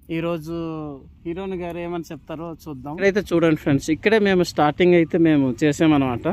ఈరోజు హీరోయిన్ గారు ఏమని చెప్తారో చూద్దాం ఇక్కడైతే చూడండి ఫ్రెండ్స్ ఇక్కడే మేము స్టార్టింగ్ అయితే మేము చేసామన్నమాట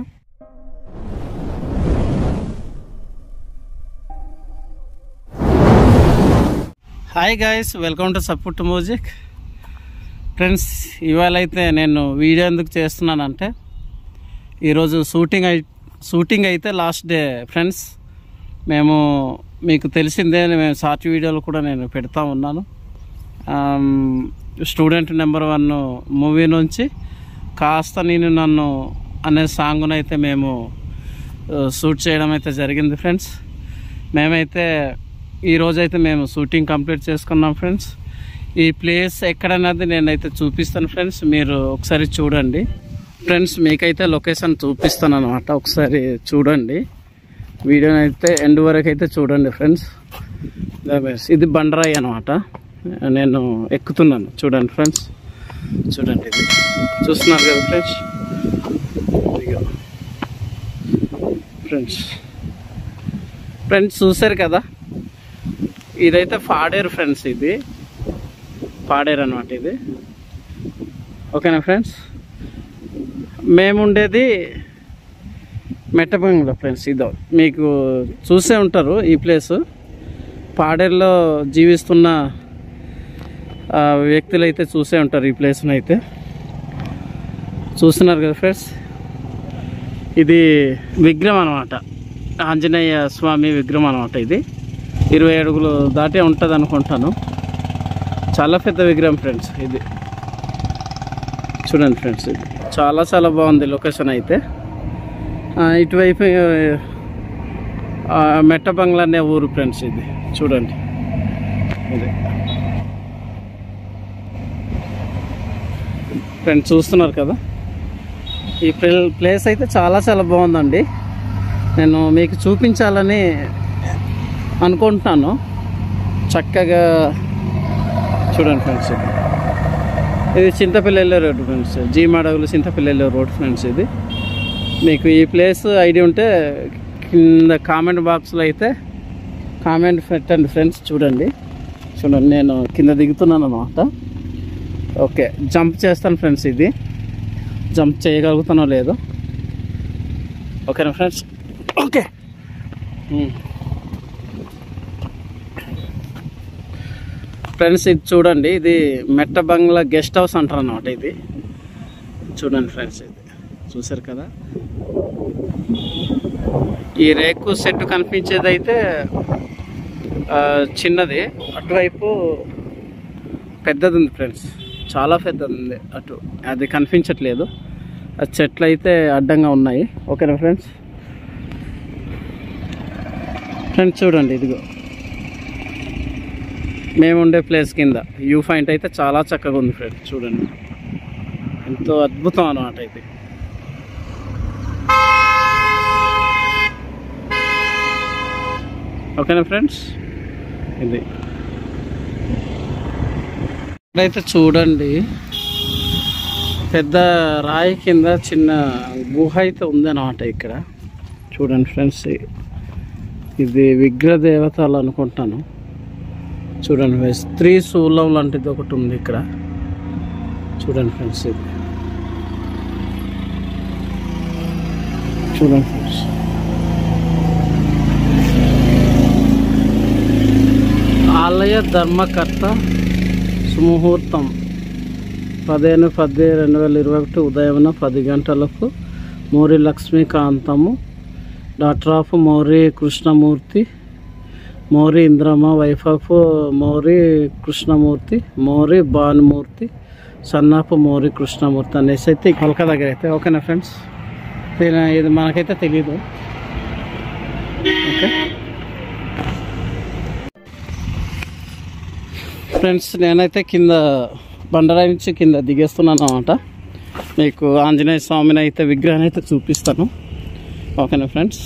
hi guys welcome to support music friends ఇవాళ అయితే నేను వీడియో ఎందుకు చేస్తున్నానంటే ఈరోజు షూటింగ్ అయి షూటింగ్ అయితే లాస్ట్ డే ఫ్రెండ్స్ మేము మీకు తెలిసిందే మేము షార్ట్ వీడియోలు కూడా నేను పెడతా ఉన్నాను um, student number one movie నుంచి కాస్త నేను నన్ను అనే సాంగ్ను అయితే మేము ఆ, షూట్ చేయడం అయితే జరిగింది ఫ్రెండ్స్ మేమైతే ఈరోజు అయితే మేము షూటింగ్ కంప్లీట్ చేసుకున్నాం ఫ్రెండ్స్ ఈ ప్లేస్ ఎక్కడన్నది నేనైతే చూపిస్తాను ఫ్రెండ్స్ మీరు ఒకసారి చూడండి ఫ్రెండ్స్ మీకైతే లొకేషన్ చూపిస్తాను అనమాట ఒకసారి చూడండి వీడియోని అయితే ఎండ్ వరకు అయితే చూడండి ఫ్రెండ్స్ ఇది బండరాయి అనమాట నేను ఎక్కుతున్నాను చూడండి ఫ్రెండ్స్ చూడండి ఇది చూస్తున్నారు కదా ఫ్రెండ్స్ ఇదిగో ఫ్రెండ్స్ ఫ్రెండ్స్ చూసారు కదా ఇదైతే పాడేరు ఫ్రెండ్స్ ఇది పాడేరు అనమాట ఇది ఓకేనా ఫ్రెండ్స్ మేము ఉండేది మెట్టబంగ్లో ఫ్రెండ్స్ ఇదో మీకు చూసే ఉంటారు ఈ ప్లేస్ పాడేరులో జీవిస్తున్న ఆ, వ్యక్తులు అయితే చూసే ఉంటారు ఈ ప్లేస్ని అయితే చూస్తున్నారు కదా ఫ్రెండ్స్ ఇది విగ్రహం అనమాట ఆంజనేయ స్వామి విగ్రహం అనమాట ఇది ఇరవై అడుగులు దాటే ఉంటుంది అనుకుంటాను చాలా పెద్ద విగ్రహం ఫ్రెండ్స్ ఇది చూడండి ఫ్రెండ్స్ ఇది చాలా చాలా బాగుంది లొకేషన్ అయితే ఆ, ఇటువైపు ఆ, మెట్ట బంగ్లా అనే ఊరు ఫ్రెండ్స్ ఇది చూడండి ఇది ఫ్రెండ్స్ చూస్తున్నారు కదా ఈ ప్లే- ప్లేస్ అయితే చాలా చాలా బాగుందండి నేను మీకు చూపించాలని అనుకుంటున్నాను చక్కగా చూడండి ఫ్రెండ్స్ ఇది ఇది చింతపల్లి వెళ్ళే రోడ్ ఫ్రెండ్స్ జీమాడగులు చింతపల్లి వెళ్ళే రోడ్ ఫ్రెండ్స్ ఇది మీకు ఈ ప్లేస్ ఐడియా ఉంటే కింద కామెంట్ బాక్స్లో అయితే కామెంట్ పెట్టండి ఫ్రెండ్స్ చూడండి చూడండి నేను కింద దిగుతున్నాను అనమాట ఓకే జంప్ చేస్తాను ఫ్రెండ్స్ ఇది జంప్ చేయగలుగుతానో లేదో ఓకేనా ఫ్రెండ్స్ ఓకే ఫ్రెండ్స్ ఇది చూడండి ఇది మెట్ట బంగ్లా గెస్ట్ హౌస్ అంటారు అన్నమాట ఇది చూడండి ఫ్రెండ్స్ ఇది చూసారు కదా ఈ రేకు సెట్ కనిపించేది అయితే ఆ, చిన్నది అటువైపు పెద్దది ఉంది ఫ్రెండ్స్ చాలా పెద్దది ఉంది అటు అది కనిపించట్లేదు ఆ చెట్లు అయితే అడ్డంగా ఉన్నాయి ఓకేనా ఫ్రెండ్స్ ఫ్రెండ్స్ చూడండి ఇదిగో మేము ఉండే ప్లేస్ కింద వ్యూ పాయింట్ అయితే చాలా చక్కగా ఉంది ఫ్రెండ్స్ చూడండి ఎంతో అద్భుతం అన్నమాట ఇది ఓకేనా ఫ్రెండ్స్ ఇది ఇక్కడైతే చూడండి పెద్ద రాయి కింద చిన్న గుహ అయితే ఉందన్నమాట ఇక్కడ చూడండి ఫ్రెండ్స్ ఇది విగ్రహ దేవతలు అనుకుంటాను చూడండి ఫ్రెండ్స్ స్త్రీ శూలం లాంటిది ఒకటి ఉంది ఇక్కడ చూడండి ఫ్రెండ్స్ ఇది చూడండి ఫ్రెండ్స్ ఆలయ ధర్మకర్త సుముహూర్తం పదిహేను పది రెండు వేల ఇరవై ఒకటి ఉదయం పది గంటలకు మోరి లక్ష్మీకాంతము డాక్టర్ ఆఫ్ మోరి కృష్ణమూర్తి మోరి ఇంద్రమ్మ వైఫ్ ఆఫ్ మోరి కృష్ణమూర్తి మోరి భానుమూర్తి సన్నాపు మోరి కృష్ణమూర్తి అనేసి అయితే ఈ కొలక దగ్గర అయితే ఓకేనా ఫ్రెండ్స్ దీని- ఇది మనకైతే తెలీదు ఓకే ఫ్రెండ్స్ నేనైతే కింద బండరాయి నుంచి కింద దిగేస్తున్నాను అనమాట మీకు ఆంజనేయ స్వామిని అయితే విగ్రహాన్ని అయితే చూపిస్తాను ఓకేనా ఫ్రెండ్స్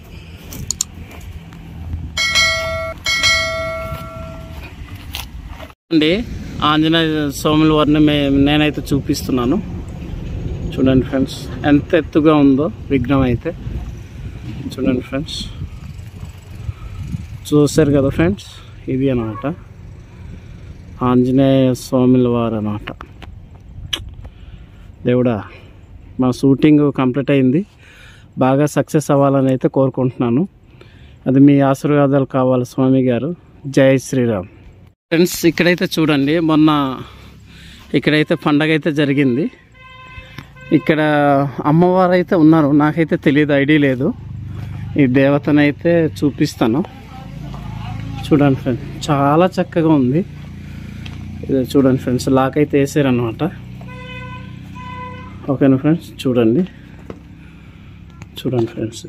అండి ఆంజనేయ స్వాముల వారిని మే నేనైతే చూపిస్తున్నాను చూడండి ఫ్రెండ్స్ ఎంత ఎత్తుగా ఉందో విగ్రహం అయితే చూడండి ఫ్రెండ్స్ చూసారు కదా ఫ్రెండ్స్ ఇది అనమాట ఆంజనేయ స్వామిల వారు అనమాట దేవుడా మా షూటింగ్ కంప్లీట్ అయింది బాగా సక్సెస్ అవ్వాలని అయితే కోరుకుంటున్నాను అది మీ ఆశీర్వాదాలు కావాలి స్వామి గారు జై శ్రీరామ్ ఫ్రెండ్స్ ఇక్కడైతే చూడండి మొన్న ఇక్కడైతే పండగ అయితే జరిగింది ఇక్కడ అమ్మవారు అయితే ఉన్నారు నాకైతే తెలియదు ఐడియా లేదు ఈ దేవతనైతే చూపిస్తాను చూడండి ఫ్రెండ్స్ చాలా చక్కగా ఉంది ఇది చూడండి ఫ్రెండ్స్ లాక్ అయితే వేసారనమాట ఓకేనా ఫ్రెండ్స్ చూడండి చూడండి ఫ్రెండ్స్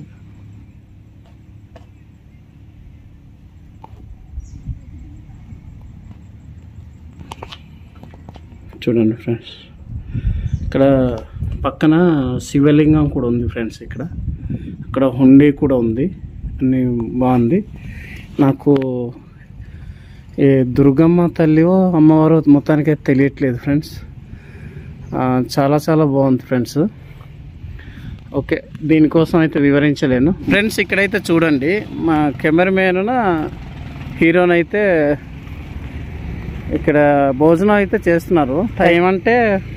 చూడండి ఫ్రెండ్స్ ఇక్కడ పక్కన శివలింగం కూడా ఉంది ఫ్రెండ్స్ ఇక్కడ అక్కడ హుండీ కూడా ఉంది అన్ని బాగుంది నాకు ఏ దుర్గమ్మ తల్లివో అమ్మవారో మొత్తానికి అయితే తెలియట్లేదు ఫ్రెండ్స్ ఆ, చాలా చాలా బాగుంది ఫ్రెండ్స్ ఓకే దీనికోసం అయితే వివరించలేను ఫ్రెండ్స్ ఇక్కడైతే చూడండి మా కెమెరామెన్ హీరోని అయితే ఇక్కడ భోజనం అయితే చేస్తున్నారు టైం అంటే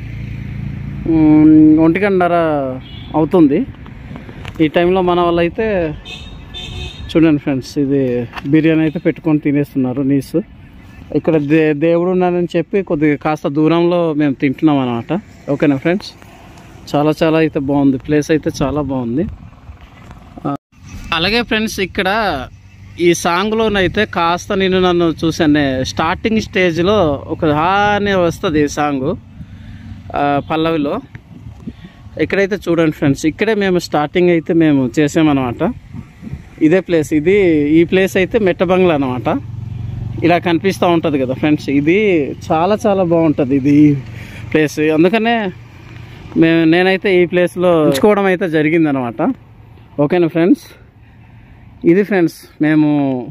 మ్, ఒంటి గంటన్నర అవుతుంది ఈ టైంలో మన వాళ్ళు అయితే చూడండి ఫ్రెండ్స్ ఇది బిర్యానీ అయితే పెట్టుకొని తినేస్తున్నారు నీసు ఇక్కడ దే దేవుడు ఉన్నాడని చెప్పి కొద్దిగా కాస్త దూరంలో మేము తింటున్నాం అనమాట ఓకేనా ఫ్రెండ్స్ చాలా చాలా అయితే బాగుంది ప్లేస్ అయితే చాలా బాగుంది ఆ, అలాగే ఫ్రెండ్స్ ఇక్కడ ఈ సాంగ్లోనైతే కాస్త నేను నన్ను చూసాను స్టార్టింగ్ స్టేజ్లో ఒక హాని వస్తుంది ఈ సాంగు ఆ, పల్లవిలో ఇక్కడైతే చూడండి ఫ్రెండ్స్ ఇక్కడే మేము స్టార్టింగ్ అయితే మేము చేసామన్నమాట ఇదే ప్లేస్ ఇది ఈ ప్లేస్ అయితే మెట్ట బంగ్లా అనమాట ఇలా కనిపిస్తూ ఉంటుంది కదా ఫ్రెండ్స్ ఇది చాలా చాలా బాగుంటుంది ఇది ప్లేస్ అందుకనే మేము నేనైతే ఈ ప్లేస్లో ఉంచుకోవడం అయితే జరిగిందనమాట ఓకేనా ఫ్రెండ్స్ ఇది ఫ్రెండ్స్ మేము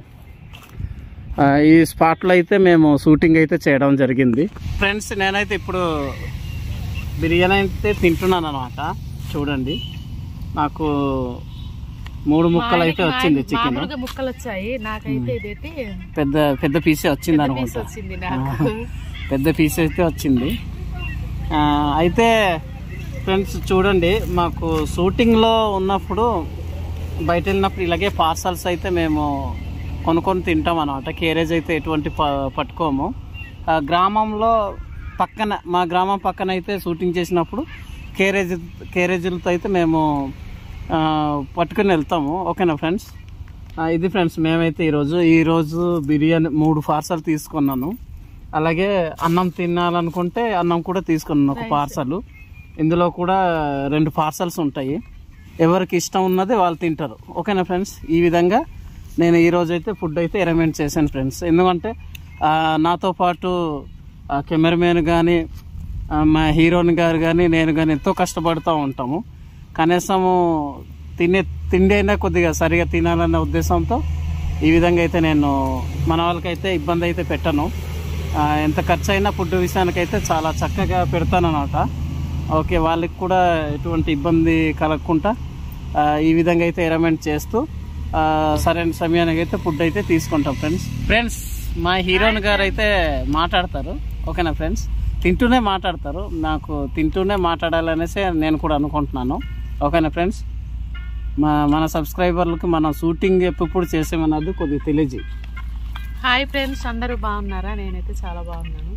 ఆ, ఈ స్పాట్లో అయితే మేము షూటింగ్ అయితే చేయడం జరిగింది ఫ్రెండ్స్ నేనైతే ఇప్పుడు బిర్యానీ అయితే తింటున్నాను అనమాట చూడండి నాకు మూడు ముక్కలు అయితే వచ్చింది చికెన్ మామూలుగా ముక్కలు వచ్చాయి నాకైతే ఇదైతే పెద్ద పెద్ద పీసే వచ్చింది పీస్ అనుకుంటా వచ్చింది నాకు పెద్ద పీస్ అయితే వచ్చింది ఆ, అయితే ఫ్రెండ్స్ చూడండి మాకు షూటింగ్లో ఉన్నప్పుడు బయట వెళ్ళినప్పుడు ఇలాగే పార్సల్స్ అయితే మేము కొనుక్కొని తింటాం అనమాట కేరేజ్ అయితే ఎటువంటి ప- పట్టుకోము ఆ, గ్రామంలో పక్కన మా గ్రామం పక్కన అయితే షూటింగ్ చేసినప్పుడు కేరేజ్ కేరేజీలతో అయితే మేము ఆ, పట్టుకుని వెళ్తాము ఓకేనా ఫ్రెండ్స్ ఆ, ఇది ఫ్రెండ్స్ మేమైతే ఈరోజు ఈరోజు బిర్యానీ మూడు పార్సల్ తీసుకున్నాను అలాగే అన్నం తినాలనుకుంటే అన్నం కూడా తీసుకున్నాను ఒక పార్సల్ ఇందులో కూడా రెండు పార్సల్స్ ఉంటాయి ఎవరికి ఇష్టం ఉన్నది వాళ్ళు తింటారు ఓకేనా ఫ్రెండ్స్ ఈ విధంగా నేను ఈ రోజు అయితే ఫుడ్ అయితే అరేంజ్మెంట్ చేశాను ఫ్రెండ్స్ ఎందుకంటే ఆ, నాతో పాటు కెమెరామెన్ కానీ మా హీరోయిన్ గారు కానీ నేను కానీ ఎంతో కష్టపడుతూ ఉంటాము కనీసము తినే తిండి అయినా కొద్దిగా సరిగా తినాలన్న ఉద్దేశంతో ఈ విధంగా అయితే నేను మన వాళ్ళకైతే ఇబ్బంది అయితే పెట్టను ఆ, ఎంత ఖర్చు అయినా ఫుడ్ విషయానికైతే చాలా చక్కగా పెడతాను అనమాట ఓకే వాళ్ళకి కూడా ఎటువంటి ఇబ్బంది కలగకుండా ఆ, ఈ విధంగా అయితే అరేంజ్మెంట్ చేస్తూ ఆ, సరైన సమయానికి అయితే ఫుడ్ అయితే తీసుకుంటాం ఫ్రెండ్స్ ఫ్రెండ్స్ మా హీరోయిన్ గారు అయితే మాట్లాడతారు ఓకేనా ఫ్రెండ్స్ తింటూనే మాట్లాడతారు నాకు తింటూనే మాట్లాడాలనేసి నేను కూడా అనుకుంటున్నాను ఓకేనా ఫ్రెండ్స్ మా మన సబ్స్క్రైబర్లకి మన షూటింగ్ ఎప్పుడు చేసామన్నది కొద్దిగా తెలియజేయి హాయ్ ఫ్రెండ్స్ అందరూ బాగున్నారా నేనైతే చాలా బాగున్నాను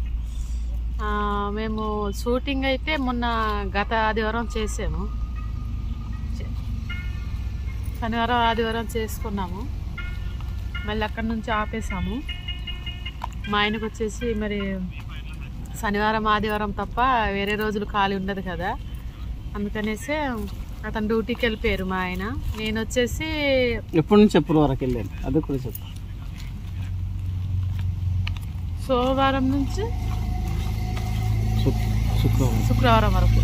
ఆ, మేము షూటింగ్ అయితే మొన్న గత ఆదివారం చేసాము చే- శనివారం ఆదివారం చేసుకున్నాము మళ్ళీ అక్కడి నుంచి ఆపేసాము మా ఆయనకు వచ్చేసి మరి శనివారం ఆదివారం తప్ప వేరే రోజులు ఖాళీ ఉండదు కదా అందుకనేసి అతను డ్యూటీకి వెళ్ళిపోయారు మా ఆయన నేను వచ్చేసి ఎప్పటి నుంచి ఎప్పుడు వరకు వెళ్ళాను అది కూడా చెప్పు సోమవారం నుంచి శుక్- శుక్రవారం శుక్రవారం వరకు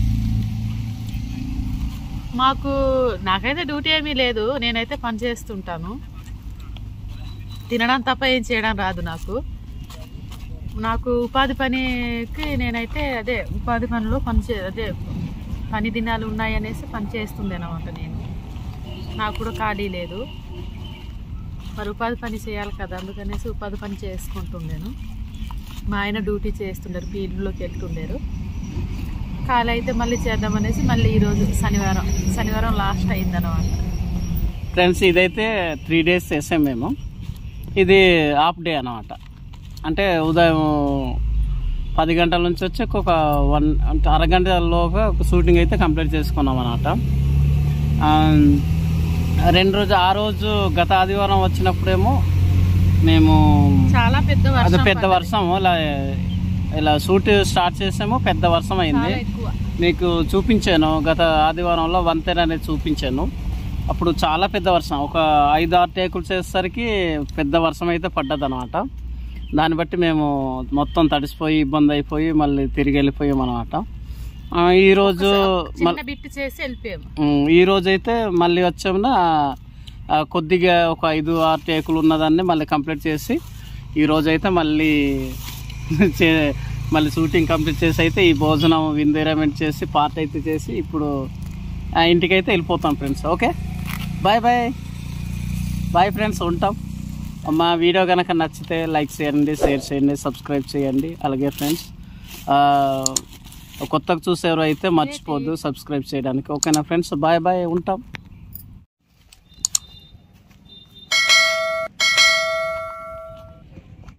మాకు నాకైతే డ్యూటీ ఏమీ లేదు నేనైతే పని చేస్తుంటాను తినడం తప్ప ఏం చేయడం రాదు నాకు నాకు ఉపాధి పనికి నేనైతే అదే ఉపాధి పనిలో పని చే అదే పని దినాలు ఉన్నాయి అనేసి పని చేస్తుంది అనమాట నేను నాకు కూడా ఖాళీ లేదు మరి ఉపాధి పని చేయాలి కదా అందుకనేసి ఉపాధి పని చేసుకుంటుండేను మా ఆయన డ్యూటీ చేస్తుండారు ఫీల్డ్లోకి వెళ్తుండారు ఖాళీ అయితే మళ్ళీ చేద్దామనేసి మళ్ళీ ఈరోజు శనివారం శనివారం లాస్ట్ అయిందన్నమాట ఫ్రెండ్స్ ఇదైతే త్రీ డేస్ చేసాం మేము ఇది హాఫ్ డే అనమాట అంటే ఉదయం పది గంటల నుంచి వచ్చి ఒక వన్ అంటే అరగంటలోగా ఒక షూటింగ్ అయితే కంప్లీట్ చేసుకున్నాం అనమాట రెండు రోజు ఆ రోజు గత ఆదివారం వచ్చినప్పుడేమో మేము చాలా పెద్ద అది వర్షం పెద్ద పడ్డది. వర్షం ఇలా ఇలా షూట్ స్టార్ట్ చేసాము పెద్ద వర్షం అయింది చాలా ఎక్కువ మీకు చూపించాను గత ఆదివారంలో వంతెన అనేది చూపించాను అప్పుడు చాలా పెద్ద వర్షం ఒక ఐదు ఆరు టేకులు చేసేసరికి పెద్ద వర్షం అయితే పడ్డది అనమాట దాన్ని బట్టి మేము మొత్తం తడిసిపోయి ఇబ్బంది అయిపోయి మళ్ళీ తిరిగి వెళ్ళిపోయాం అనమాట ఈరోజు చిన్న బిట్ చేసి వెళ్ళిపోయాము ఈ రోజు అయితే మళ్ళీ వచ్చామున ఆ, కొద్దిగా ఒక ఐదు ఆరు టేకులు ఉన్నదాన్ని మళ్ళీ కంప్లీట్ చేసి ఈ రోజు అయితే మళ్ళీ చే మళ్ళీ షూటింగ్ కంప్లీట్ చేసి అయితే ఈ భోజనం విందేరమెంట్ చేసి పార్ట్ అయితే చేసి ఇప్పుడు ఆ, ఇంటికైతే వెళ్ళిపోతాం friends okay bye bye bye friends ఉంటాం మా వీడియో కనుక నచ్చితే లైక్ చేయండి షేర్ చేయండి సబ్స్క్రైబ్ చేయండి అలాగే ఫ్రెండ్స్ కొత్తగా చూసేవారు అయితే మర్చిపోద్దు సబ్స్క్రైబ్ చేయడానికి ఓకేనా ఫ్రెండ్స్ బాయ్ బాయ్ ఉంటాం